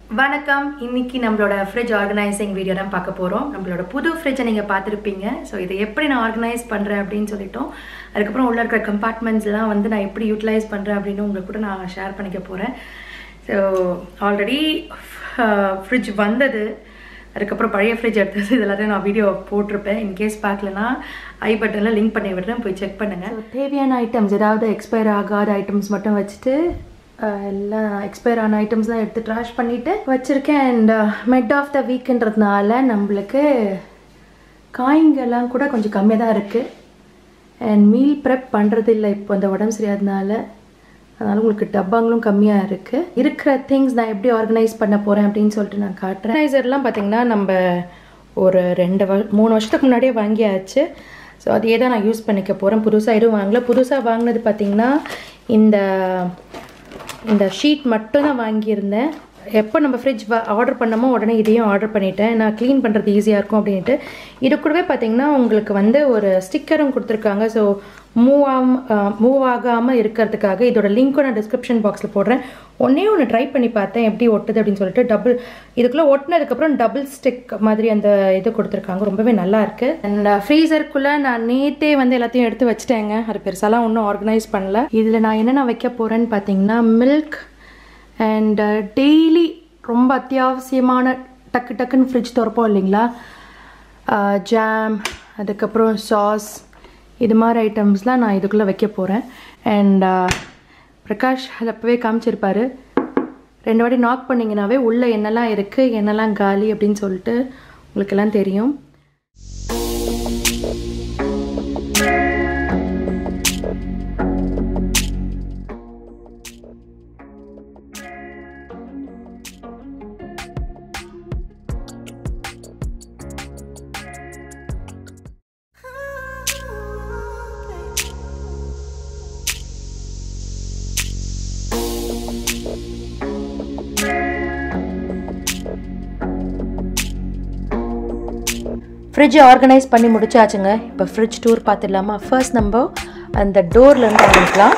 வணக்கம் இன்னைக்கு நம்மளோட ஃப்ரிட்ஜ் ஆர்கனைசிங் வீடியோ தான் பார்க்க போகிறோம் நம்மளோட புது ஃப்ரிட்ஜை நீங்கள் பார்த்துருப்பீங்க ஸோ இதை எப்படி நான் ஆர்கனைஸ் பண்ணுறேன் அப்படின்னு சொல்லிட்டோம் அதுக்கப்புறம் உள்ள இருக்கிற கம்பார்ட்மெண்ட்ஸ்லாம் வந்து நான் எப்படி யூட்டிலைஸ் பண்ணுறேன் அப்படின்னு உங்களுக்கு கூட நான் ஷேர் பண்ணிக்க போகிறேன் ஸோ ஆல்ரெடி ஃப்ரிட்ஜ் வந்தது அதுக்கப்புறம் பழைய ஃப்ரிட்ஜ் எடுத்தது இது எல்லாத்தையும் நான் வீடியோ போட்டிருப்பேன் இன்கேஸ் பார்க்கலனா ஐ பட்டனில் லிங்க் பண்ணி விடுறேன் போய் செக் பண்ணுங்கள் தேவையான ஐட்டம்ஸ் ஏதாவது எக்ஸ்பயர் ஆகாத ஐட்டம்ஸ் மட்டும் வச்சுட்டு அஹ், எல்லாம் எக்ஸ்பயர் ஆன ஐட்டம்ஸ்லாம் எடுத்து ட்ராஷ் பண்ணிவிட்டு வச்சுருக்கேன் அண்ட் மெட் ஆஃப் த வீக்குன்றதுனால நம்மளுக்கு காய்ங்கெல்லாம் கூட கொஞ்சம் கம்மியாக தான் இருக்குது அண்ட் மீல் ப்ரெப் பண்ணுறது இல்லை இப்போ அந்த உடம்பு சரியாதனால அதனால் உங்களுக்கு டப்பாங்களும் கம்மியாக இருக்குது இருக்கிற திங்ஸ் நான் எப்படி ஆர்கனைஸ் பண்ண போகிறேன் அப்படின்னு சொல்லிட்டு நான் காட்டுறேன் ஆர்கனைசர்லாம் பார்த்திங்கன்னா நம்ம ஒரு ரெண்டு வ மூணு வருஷத்துக்கு முன்னாடியே வாங்கியாச்சு ஸோ அதையே தான் நான் யூஸ் பண்ணிக்க போகிறேன் புதுசாக எதுவும் வாங்கல புதுசாக வாங்கினது பார்த்திங்கன்னா இந்த இந்த ஷீட் மட்டும் தான் வாங்கியிருந்தேன் எப்போ நம்ம ஃப்ரிட்ஜ் ஆர்டர் பண்ணமோ உடனே இதையும் ஆர்டர் பண்ணிட்டேன் நான் க்ளீன் பண்ணுறது ஈஸியாக இருக்கும் அப்படின்ட்டு இது கூடவே பார்த்தீங்கன்னா உங்களுக்கு வந்து ஒரு ஸ்டிக்கரும் கொடுத்துருக்காங்க ஸோ மூவ் ஆகாம மூவ் ஆகாமல் இருக்கிறதுக்காக இதோட லிங்க்கும் நான் டிஸ்கிரிப்ஷன் பாக்ஸில் போடுறேன் ஒன்றே ஒன்று ட்ரை பண்ணி பார்த்தேன் எப்படி ஒட்டுது அப்படின்னு சொல்லிட்டு டபுள் இதுக்குள்ளே ஒட்டினதுக்கப்புறம் டபுள் ஸ்டிக் மாதிரி அந்த இது கொடுத்துருக்காங்க ரொம்பவே நல்லா இருக்கு அண்ட் ஃப்ரீசருக்குள்ளே நான் நேத்தே வந்து எல்லாத்தையும் எடுத்து வச்சுட்டேங்க அது பெருசாலாம் ஒன்றும் ஆர்கனைஸ் பண்ணல இதில் நான் என்னென்ன வைக்க போகிறேன்னு பார்த்தீங்கன்னா மில்க் அண்ட் டெய்லி ரொம்ப அத்தியாவசியமான டக்கு டக்குன்னு ஃப்ரிட்ஜ் திறப்போம் இல்லைங்களா ஜாம் அதுக்கப்புறம் சாஸ் இது மாதிரி ஐட்டம்ஸ்லாம் நான் இதுக்குள்ளே வைக்க போகிறேன் அண்ட் பிரகாஷ் அது அப்போவே காமிச்சிருப்பாரு ரெண்டு வாட்டி நாக் பண்ணிங்கனாவே உள்ளே என்னெல்லாம் இருக்குது என்னெல்லாம் காலி அப்படின்னு சொல்லிட்டு உங்களுக்கெல்லாம் தெரியும் ஃப்ரிட்ஜை ஆர்கனைஸ் பண்ணி முடிச்சாச்சுங்க இப்போ ஃப்ரிட்ஜ் டூர் பார்த்துடலாமா ஃபர்ஸ்ட் நம்ம அந்த டோர்லேருந்து ஆரம்பிக்கலாம்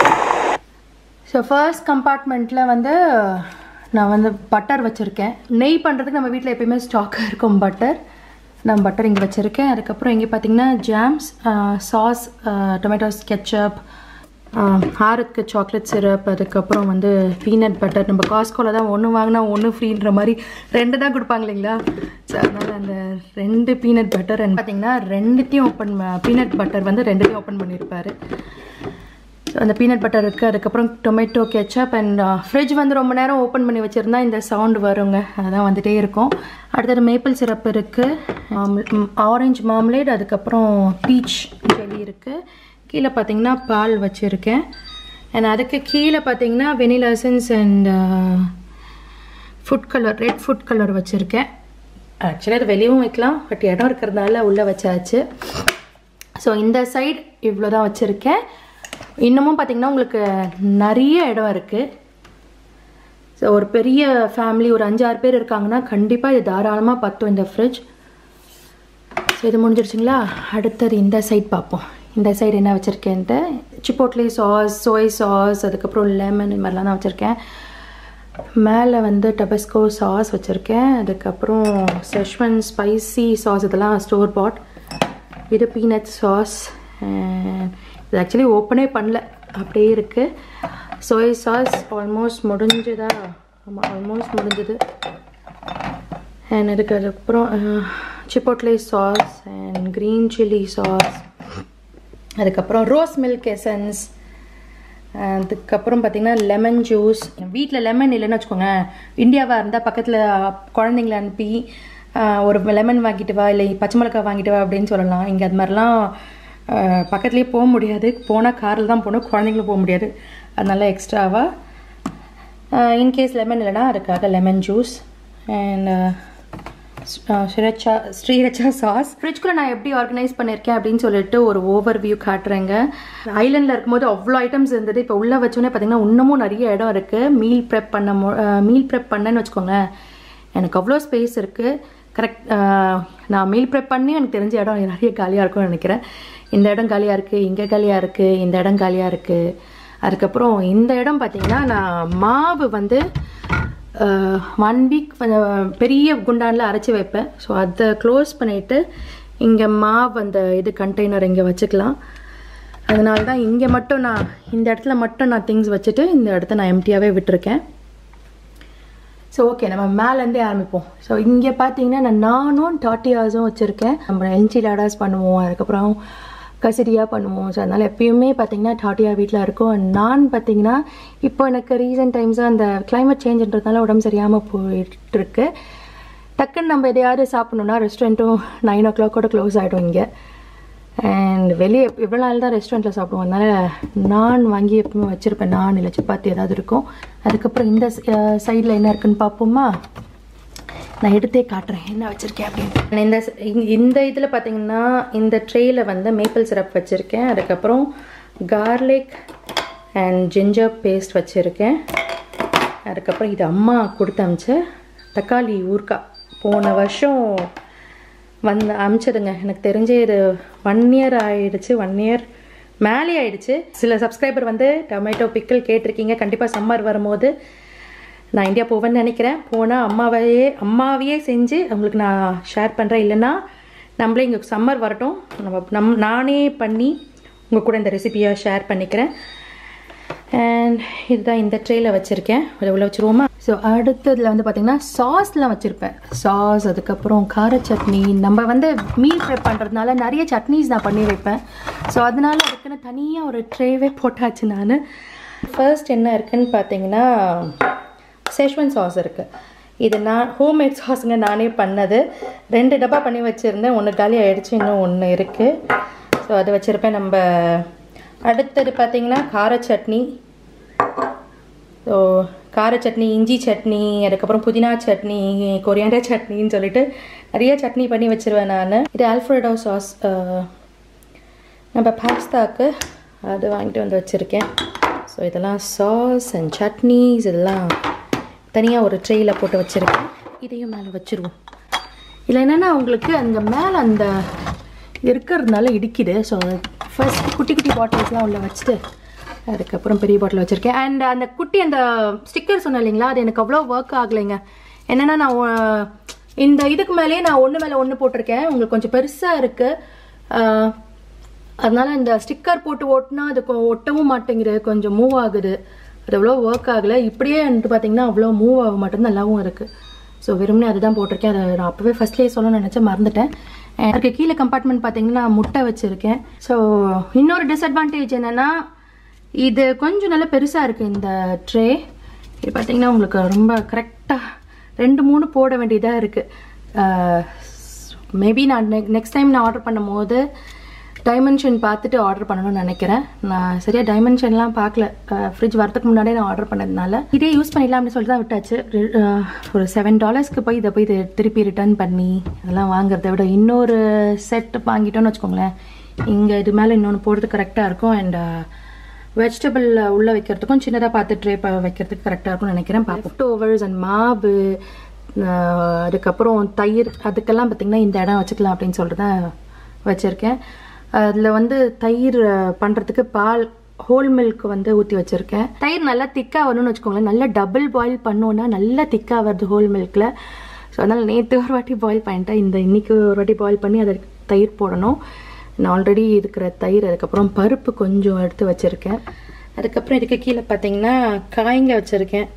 ஸோ ஃபர்ஸ்ட் கம்பார்ட்மெண்ட்டில் வந்து நான் வந்து பட்டர் வச்சுருக்கேன் நெய் பண்ணுறதுக்கு நம்ம வீட்டில் எப்பயுமே ஸ்டாக்காக இருக்கும் பட்டர் நான் பட்டர் இங்கே வச்சுருக்கேன் அதுக்கப்புறம் இங்கே பார்த்தீங்கன்னா ஜாம்ஸ் சாஸ் டொமேட்டோஸ் கெச்சப் ஹாரத்துக்கு சாக்லேட் சிரப் அதுக்கப்புறம் வந்து பீனட் பட்டர் நம்ம காஸ்கோவில் தான் ஒன்று வாங்கினா ஒன்று ஃப்ரீன்ற மாதிரி ரெண்டு தான் கொடுப்பாங்க இல்லைங்களா ஸோ அதனால் அந்த ரெண்டு பீனட் பட்டர் பார்த்தீங்கன்னா ரெண்டுத்தையும் ஓப்பன் பீனட் பட்டர் வந்து ரெண்டுத்தையும் ஓப்பன் பண்ணியிருப்பாரு ஸோ அந்த பீனட் பட்டர் இருக்குது அதுக்கப்புறம் டொமேட்டோ கெச்சப் அண்ட் ஃப்ரிட்ஜ் வந்து ரொம்ப நேரம் ஓப்பன் பண்ணி வச்சுருந்தா இந்த சவுண்டு வருங்க அதான் வந்துகிட்டே இருக்கும் அடுத்தது மேப்பிள் சிரப் இருக்குது ஆரஞ்சு மாம்லேட் அதுக்கப்புறம் பீச் ஜெல்லி இருக்குது கீழே பார்த்தீங்கன்னா பால் வச்சுருக்கேன் அண்ட் அதுக்கு கீழே பார்த்தீங்கன்னா vanilla essence and food colour red food colour வச்சுருக்கேன் ஆக்சுவலி அது வெளியவும் வைக்கலாம் பட் இடம் இருக்கிறதுனால உள்ளே வச்சாச்சு ஸோ இந்த சைடு இவ்வளோ தான் வச்சுருக்கேன் இன்னமும் பார்த்தீங்கன்னா உங்களுக்கு நிறைய இடம் இருக்குது ஸோ ஒரு பெரிய ஃபேமிலி ஒரு அஞ்சாறு பேர் இருக்காங்கன்னா கண்டிப்பாக இது தாராளமாக பத்தும் இந்த ஃப்ரிட்ஜ் ஸோ இது முடிஞ்சிருச்சுங்களா அடுத்தது இந்த சைட் பார்ப்போம் இந்த சைடு என்ன வச்சுருக்கேன்ட்டு சிப்போட்லி சாஸ் சோய் சாஸ் அதுக்கப்புறம் லெமன் இது மாதிரிலாம் தான் வச்சுருக்கேன் மேலே வந்து டபஸ்கோ சாஸ் வச்சுருக்கேன் அதுக்கப்புறம் செஷ்வன் ஸ்பைசி சாஸ் இதெல்லாம் ஸ்டோர் பாட் இது பீனட் சாஸ் இது ஆக்சுவலி ஓப்பனே பண்ணல அப்படியே இருக்குது சோய் சாஸ் ஆல்மோஸ்ட் முடிஞ்சுதா ஆமாம் ஆல்மோஸ்ட் முடிஞ்சுது அண்ட் அதுக்கு அதுக்கப்புறம் chipotle sauce and green chilli sauce அதுக்கப்புறம் ரோஸ் மில்க் எசன்ஸ் அதுக்கப்புறம் பார்த்தீங்கன்னா லெமன் ஜூஸ் வீட்டில் லெமன் இல்லைன்னு வச்சுக்கோங்க இந்தியாவாக இருந்தால் பக்கத்தில் குழந்தைங்கள அனுப்பி ஆஹ், ஒரு லெமன் வாங்கிட்டு வா இல்லை பச்சை மிளகாய் வாங்கிட்டு வா அப்படின்னு சொல்லலாம் இங்கே அது மாதிரிலாம் ஆஹ், பக்கத்துலேயே போக முடியாது போனால் காரில் தான் போகணும் குழந்தைங்களும் போக முடியாது அதனால எக்ஸ்ட்ராவாக இன்கேஸ் லெமன் இல்லைனா அதுக்காக lemon juice and sriracha sriracha sauce ஃப்ரிட்ஜ்குள்ளே நான் எப்படி ஆர்கனைஸ் பண்ணியிருக்கேன் அப்படின்னு சொல்லிட்டு ஒரு ஓவர் வியூ காட்டுறேங்க ஐலண்டில் இருக்கும்போது அவ்வளோ ஐட்டம்ஸ் இருந்தது இப்போ உள்ளே வச்சோன்னே பார்த்தீங்கன்னா இன்னமும் நிறைய இடம் இருக்குது மீல் ப்ரெப் பண்ண மீல் ப்ரெப் பண்ணேன்னு வச்சுக்கோங்க எனக்கு அவ்வளோ ஸ்பேஸ் இருக்குது கரெக்ட் நான் மீல் ப்ரெப் பண்ணி எனக்கு தெரிஞ்ச இடம் நிறைய காலியாக இருக்கும்னு நினைக்கிறேன் இந்த இடம் காலியாக இருக்குது இங்கே காலியாக இருக்குது இந்த இடம் காலியாக இருக்குது அதுக்கப்புறம் இந்த இடம் பார்த்தீங்கன்னா நான் மாவு வந்து ஒன் வீக் பெரிய குண்டானில் அரைச்சி வைப்பேன் ஸோ அதை க்ளோஸ் பண்ணிவிட்டு இங்கே மாவு அந்த இது கண்டெய்னர் இங்கே வச்சுக்கலாம் அதனால தான் இங்கே மட்டும் நான் இந்த இடத்துல மட்டும் நான் திங்ஸ் வச்சுட்டு இந்த இடத்த நான் எம்டியாகவே விட்டுருக்கேன் ஸோ ஓகே நம்ம மேலேருந்தே ஆரம்பிப்போம் ஸோ இங்கே பார்த்தீங்கன்னா நான் நானும் டாட்டியாஸும் வச்சுருக்கேன் நம்ம என்சி லாடாஸ் பண்ணுவோம் அதுக்கப்புறம் கசிரியாக பண்ணுவோம் ஸோ அதனால் எப்பயுமே பார்த்தீங்கன்னா டாட்டியா வீட்டில் இருக்கும் நான் பார்த்தீங்கன்னா இப்போ எனக்கு ரீசெண்ட் டைம்ஸாக அந்த climate சேஞ்சுன்றதுனால உடம்பு சரியாமல் போயிட்டுருக்கு டக்குன்னு நம்ம எதையாவது சாப்பிடணுன்னா ரெஸ்டாரண்ட்டும் நைன் ஓ கிளாக்கோட க்ளோஸ் ஆகிடும் இங்கே அண்ட் வெளியே இவ்வளோ நாள் தான் ரெஸ்டாரண்ட்டில் சாப்பிடுவோம் அதனால் நான் வாங்கி எப்பவுமே வச்சுருப்பேன் நான் இல்லை சப்பாத்தி ஏதாவது இருக்கும் அதுக்கப்புறம் இந்த சைடில் என்ன இருக்குன்னு பார்ப்போமா நான் எடுத்தே காட்டுறேன் என்ன வச்சுருக்கேன் அப்படின்னு இந்த இந்த- இந்த இதில் பார்த்தீங்கன்னா இந்த ட்ரேயில் வந்து மேப்பிள் சிரப் வச்சுருக்கேன் அதுக்கப்புறம் கார்லிக் அண்ட் ஜிஞ்சர் பேஸ்ட் வச்சுருக்கேன் அதுக்கப்புறம் இது அம்மா கொடுத்து அமிச்ச தக்காளி ஊறுகாய் போன வருஷம் வந்து அமிச்சதுங்க எனக்கு தெரிஞ்சு இது ஒன் இயர் ஆயிடுச்சு ஒன் இயர் மேலே ஆயிடுச்சு சில சப்ஸ்கிரைபர் வந்து டொமேட்டோ பிக்கிள் கேட்டிருக்கீங்க கண்டிப்பாக சம்மர் வரும்போது நான் இந்தியா போவேன்னு நினைக்கிறேன் போனால் அம்மாவையே அம்மாவையே செஞ்சு உங்களுக்கு நான் ஷேர் பண்ணுறேன் இல்லைன்னா நம்மளே இங்கே சம்மர் வரட்டும் நம்ம நம் நானே பண்ணி உங்கள் கூட இந்த ரெசிபியை ஷேர் பண்ணிக்கிறேன் அண்ட் இதுதான் இந்த ட்ரேயில் வச்சுருக்கேன் அதை உள்ள வச்சுருவோமா ஸோ அடுத்ததில் வந்து பார்த்திங்கன்னா சாஸ்லாம் வச்சுருப்பேன் சாஸ் அதுக்கப்புறம் கார சட்னி நம்ம வந்து மீல் ப்ரிப் பண்ணுறதுனால நிறைய சட்னிஸ் நான் பண்ணி வைப்பேன் ஸோ அதனால அதுக்குன்னு தனியாக ஒரு ட்ரேவே போட்டாச்சு நான் ஃபர்ஸ்ட் என்ன இருக்குன்னு பார்த்தீங்கன்னா சேஷ்வன் சாஸ் இருக்குது இது நான் ஹோம்மேட் சாஸுங்க நானே பண்ணது ரெண்டு டப்பா பண்ணி வச்சுருந்தேன் ஒன்று காலி ஆயிடுச்சு இன்னும் ஒன்று இருக்குது ஸோ அது வச்சுருப்பேன் நம்ம அடுத்தது பார்த்தீங்கன்னா கார சட்னி ஸோ கார சட்னி இஞ்சி சட்னி அதுக்கப்புறம் புதினா சட்னி கொரியாண்டர் சட்னின்னு சொல்லிட்டு நிறைய சட்னி பண்ணி வச்சிருவேன் நான் இது ஆல்ஃப்ரெடோ சாஸ் நம்ம பாஸ்தாக்கு அது வாங்கிட்டு வந்து வச்சுருக்கேன் ஸோ இதெல்லாம் சாஸ் அண்ட் சட்னிஸ் இதெல்லாம் தனியாக ஒரு ட்ரேயில் போட்டு வச்சுருக்கேன் இதையும் மேலே வச்சுருவோம் இதில் என்னென்னா உங்களுக்கு அந்த மேலே அந்த இருக்கிறதுனால இடிக்குது ஸோ ஃபர்ஸ்ட் குட்டி குட்டி பாட்டில்ஸ்லாம் உள்ள வச்சுட்டு அதுக்கப்புறம் பெரிய பாட்டில் வச்சுருக்கேன் அண்ட் அந்த குட்டி அந்த ஸ்டிக்கர் சொன்னேன் இல்லைங்களா அது எனக்கு அவ்வளோ ஒர்க் ஆகலைங்க என்னென்னா நான் ஒ- இந்த இதுக்கு மேலேயே நான் ஒன்று மேலே ஒன்று போட்டிருக்கேன் உங்களுக்கு கொஞ்சம் பெருசாக இருக்குது அதனால இந்த ஸ்டிக்கர் போட்டு ஓட்டினா அது கொ- ஒட்டவும் மாட்டேங்குது கொஞ்சம் மூவ் ஆகுது அது அவ்வளோ ஒர்க் ஆகலை இப்படியே வந்துட்டு பார்த்தீங்கன்னா அவ்வளோ மூவ் ஆக மாட்டேங்குது நல்லாவும் இருக்குது ஸோ வெறுமனே அதுதான் போட்டிருக்கேன் அதை நான் அப்போவே ஃபர்ஸ்ட்லேயே சொல்லணும்னு நினச்சேன் மறந்துட்டேன் அஹ் அதுக்கு கீழே கம்பார்ட்மெண்ட் பார்த்தீங்கன்னா முட்டை வச்சுருக்கேன் ஸோ இன்னொரு டிஸ்அட்வான்டேஜ் என்னென்னா இது கொஞ்சம் நல்லா பெருசாக இருக்குது இந்த ட்ரே இது பார்த்தீங்கன்னா உங்களுக்கு ரொம்ப கரெக்டாக ரெண்டு மூணு போட வேண்டியதாக இருக்குது மேபி நான் நெக்ஸ்ட் டைம் நான் ஆர்டர் பண்ணும்போது டைமென்ஷன் பார்த்துட்டு ஆர்டர் பண்ணணும்னு நினைக்கிறேன் நான் சரியாக டைமென்ஷன்லாம் பார்க்கல ஃப்ரிட்ஜ் வரதுக்கு முன்னாடியே நான் ஆர்டர் பண்ணதுனால இதே யூஸ் பண்ணிடலாம் அப்படின்னு சொல்லிட்டு தான் விட்டாச்சு ரி- அஹ், ஒரு செவன் டாலர்ஸ்க்கு போய் இதை போய் இதை திருப்பி ரிட்டர்ன் பண்ணி அதெல்லாம் வாங்குறத விட இன்னொரு செட் வாங்கிட்டோம்னு வச்சுக்கோங்களேன் இங்கே இது மேலே இன்னொன்று போடுறது கரெக்டாக இருக்கும் அண்ட் வெஜிடபிள் உள்ளே வைக்கிறதுக்கும் சின்னதாக பார்த்து ட்ரே வைக்கிறதுக்கு கரெக்டாக இருக்கும்னு நினைக்கிறேன் லெஃப்ட் ஓவர்ஸ் அண்ட் மாவு அஹ், அதுக்கப்புறம் தயிர் அதுக்கெல்லாம் பார்த்திங்கன்னா இந்த இடம் வச்சுக்கலாம் அப்படின்னு சொல்லிட்டு தான் வச்சுருக்கேன் அதில் வந்து தயிர் பண்ணுறதுக்கு பால் ஹோல் மில்க் வந்து ஊற்றி வச்சுருக்கேன் தயிர் நல்லா திக்காக வரணும்னு வச்சுக்கோங்களேன் நல்லா டபுள் பாயில் பண்ணோன்னா நல்லா திக்காக வருது ஹோல் மில்கில் ஸோ அதனால் நேற்று ஒரு வாட்டி பாயில் பண்ணிட்டேன் இந்த இன்னைக்கு ஒரு வாட்டி பாயில் பண்ணி அதை தயிர் போடணும் நான் ஆல்ரெடி இருக்கிற தயிர் அதுக்கப்புறம் பருப்பு கொஞ்சம் எடுத்து வச்சுருக்கேன் அதுக்கப்புறம் இதுக்கு கீழே பார்த்தீங்கன்னா காய்ங்க வச்சுருக்கேன்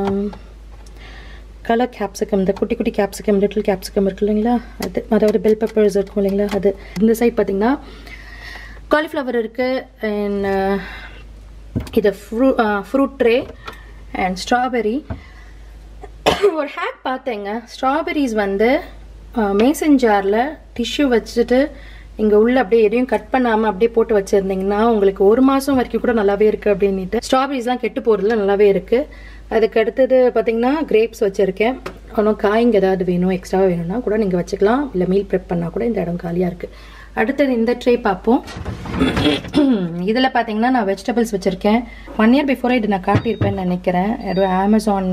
கலர் கேப்சிகம் இந்த குட்டி குட்டி கேப்சிகம் லிட்டில் கேப்சிகம் இருக்கு இல்லைங்களா அது அதாவது பெல் பெப்பர்ஸ் இருக்கும் இல்லைங்களா அது இந்த சைட் பார்த்தீங்கன்னா காலிஃப்ளவர் இருக்குது அண்ட் இது fru fruit tray and strawberry ஒரு ஹேக் பார்த்தேங்க ஸ்ட்ராபெரிஸ் வந்து மேசன் ஜாரில் டிஷ்யூ வச்சுட்டு இங்கே உள்ள அப்படியே எதையும் கட் பண்ணாமல் அப்படியே போட்டு வச்சுருந்தீங்கன்னா உங்களுக்கு ஒரு மாதம் வரைக்கும் கூட நல்லாவே இருக்குது அப்படின்ட்டு ஸ்ட்ராபெரிஸ்லாம் கெட்டு போகிறதுல நல்லாவே இருக்குது அதுக்கு அடுத்தது பார்த்தீங்கன்னா கிரேப்ஸ் வச்சுருக்கேன் இன்னும் காய்ங்க ஏதாவது வேணும் எக்ஸ்ட்ராவாக வேணும்னா கூட நீங்கள் வச்சுக்கலாம் இல்லை மீல் ப்ரிப் பண்ணால் கூட இந்த இடம் காலியாக இருக்குது அடுத்தது இந்த ட்ரே பார்ப்போம் இதில் பார்த்தீங்கன்னா நான் வெஜிடபிள்ஸ் வச்சுருக்கேன் ஒன் இயர் பிஃபோரே இது நான் காட்டியிருப்பேன்னு நினைக்கிறேன் ஏதோ அமேசான்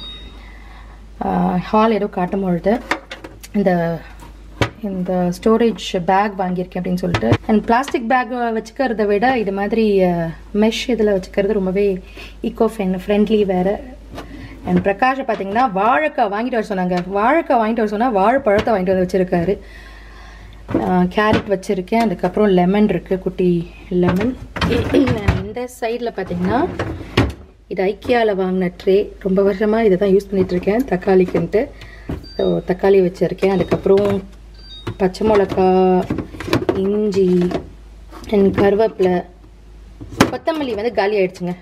ஹால் ஏதோ காட்டும் பொழுது இந்த இந்த ஸ்டோரேஜ் பேக் வாங்கியிருக்கேன் அப்படின்னு சொல்லிட்டு அண்ட் பிளாஸ்டிக் பேக் வச்சுக்கிறத விட இது மாதிரி மெஷ் இதில் வச்சுக்கிறது ரொம்பவே ஈக்கோ ஃப்ரெண்ட் ஃப்ரெண்ட்லி வேறு அண்ட் பிரகாஷை பார்த்தீங்கன்னா வாழைக்காய் வாங்கிட்டு வர சொன்னாங்க வாழைக்காய் வாங்கிட்டு வர சொன்னால் வாழைப்பழத்தை வாங்கிட்டு வந்து வச்சுருக்காரு கேரட் வச்சுருக்கேன் அதுக்கப்புறம் லெமன் இருக்குது குட்டி லெமன் இந்த சைடில் பார்த்தீங்கன்னா இது ஐக்கியாவில் வாங்கின ட்ரே ரொம்ப வருஷமாக இதை தான் யூஸ் பண்ணிகிட்ருக்கேன் தக்காளிக்குன்ட்டு ஸோ தக்காளி வச்சுருக்கேன் அதுக்கப்புறம் பச்சை மிளகா இஞ்சி அண்ட் கருவேப்பிலை கொத்தமல்லி வந்து காலி ஆயிடுச்சுங்க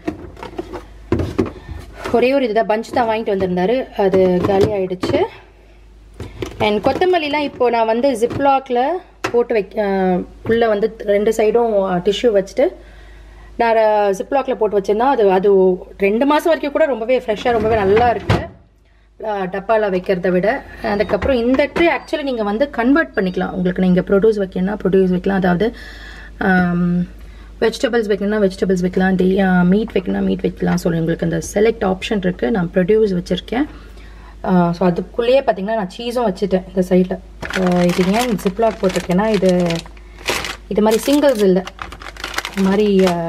ஒரே ஒரு இதுதான் பஞ்ச் தான் வாங்கிட்டு வந்திருந்தாரு அது காலி ஆயிடுச்சு அண்ட் கொத்தமல்லிலாம் இப்போ நான் வந்து ஜிப்லாக்ல போட்டு வைக்க உள்ளே வந்து ரெண்டு சைடும் டிஷ்யூ வச்சுட்டு நான் ஜிப்லாக்ல போட்டு வச்சிருந்தா அது அது ரெண்டு மாதம் வரைக்கும் கூட ரொம்பவே ஃப்ரெஷ்ஷாக ரொம்பவே நல்லா இருக்குது டப்பாவில் வைக்கிறத விட அதுக்கப்புறம் இந்த ட்ரே ஆக்சுவலி நீங்கள் வந்து கன்வெர்ட் பண்ணிக்கலாம் உங்களுக்கு நீங்கள் ப்ரொடியூஸ் வைக்கணும்னா ப்ரொடியூஸ் வைக்கலாம் அதாவது வெஜிடபிள்ஸ் வைக்கணும்னா வெஜிடபிள்ஸ் வைக்கலாம் டே மீட் வைக்கணும்னா மீட் வைக்கலாம் சொல்லி உங்களுக்கு அந்த செலக்ட் ஆப்ஷன் இருக்குது நான் ப்ரொடியூஸ் வச்சுருக்கேன் ஸோ அதுக்குள்ளேயே பார்த்தீங்கன்னா நான் சீஸும் வச்சுட்டேன் இந்த சைடில் இது ஏன் ஜிப்லாக் போட்டிருக்கேன்னா இது இது மாதிரி சிங்கிள்ஸ் இல்லை இது மாதிரி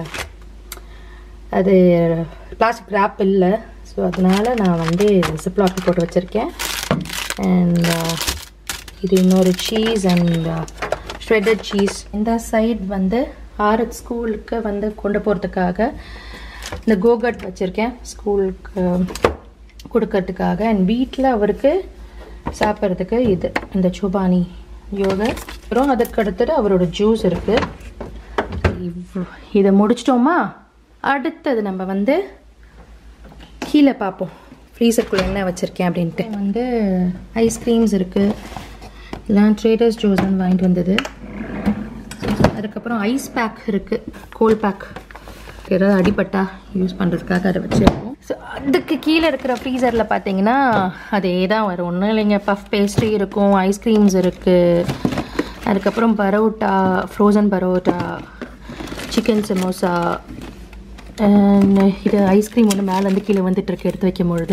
அது பிளாஸ்டிக் ரேப் இல்லை ஸோ அதனால் நான் வந்து ஜிப்லாக் போட்டு வச்சுருக்கேன் அண்ட் இது இன்னொரு சீஸ் அண்ட் ஷ்ரெட்டட் சீஸ் இந்த சைட் வந்து ஆரத் ஸ்கூலுக்கு வந்து கொண்டு போகிறதுக்காக இந்த கோகட் வச்சுருக்கேன் ஸ்கூலுக்கு கொடுக்கறதுக்காக அண்ட் வீட்டில் அவருக்கு சாப்பிட்றதுக்கு இது இந்த சுபானி யோகட் அப்புறம் அதுக்கு அடுத்தது அவரோட ஜூஸ் இருக்குது இதை முடிச்சிட்டோமா அடுத்தது நம்ம வந்து கீழே பார்ப்போம் ஃப்ரீசருக்குள்ளே என்ன வச்சுருக்கேன் அப்படின்ட்டு வந்து ஐஸ்கிரீம்ஸ் இருக்குது எல்லாம் ட்ரேடர்ஸ் ஜூஸ்னு வாங்கிட்டு வந்தது அதுக்கப்புறம் ஐஸ் பேக் இருக்குது கோல் பேக் ஏதாவது அடிபட்டா யூஸ் பண்ணுறதுக்காக அதை வச்சுருக்கோம் ஸோ அதுக்கு கீழே இருக்கிற ஃப்ரீசரில் பார்த்தீங்கன்னா அதே தான் வரும் ஒன்றும் இல்லைங்க பஃப் பேஸ்ட்ரி இருக்கும் ஐஸ்கிரீம்ஸ் இருக்குது அதுக்கப்புறம் பரோட்டா ஃப்ரோசன் பரோட்டா சிக்கன் சமோசா இது ஐஸ்கிரீம் ஒன்று மேலேருந்து கீழே வந்துட்டு இருக்கு எடுத்து வைக்கும் பொழுது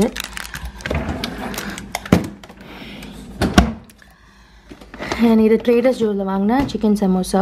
இது ட்ரேடர்ஸ் ஜூஸில் வாங்கின சிக்கன் சமோசா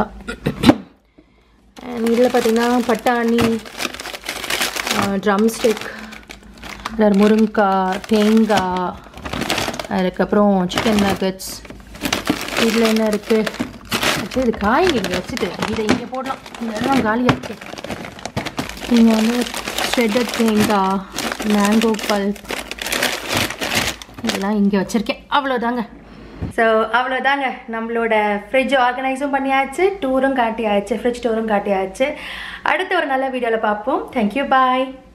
இதில் பார்த்தீங்கன்னா பட்டாணி ட்ரம் ஸ்டிக் அதாவது முருங்காய் தேங்காய் அதுக்கப்புறம் சிக்கன் நகட்ஸ் இதில் என்ன இருக்குது ஆக்சுவலி இது காய்கறி இங்கே வச்சுட்டு இதை இங்கே போடலாம் இந்த இடம் காலியாக இருக்குது நீங்கள் வந்து ஸ்ப்ரெட்டட் தேங்காய் மேங்கோ பல்ப் இதெல்லாம் இங்கே வச்சுருக்கேன் அவ்வளோதாங்க ஸோ அவ்வளோதாங்க நம்மளோட ஃப்ரிட்ஜ் ஆர்கனைஸும் பண்ணியாச்சு டூரும் காட்டியாச்சு ஃப்ரிட்ஜ் டூரும் காட்டியாச்சு அடுத்த ஒரு நல்ல வீடியோவில் பார்ப்போம் தேங்க்யூ பாய்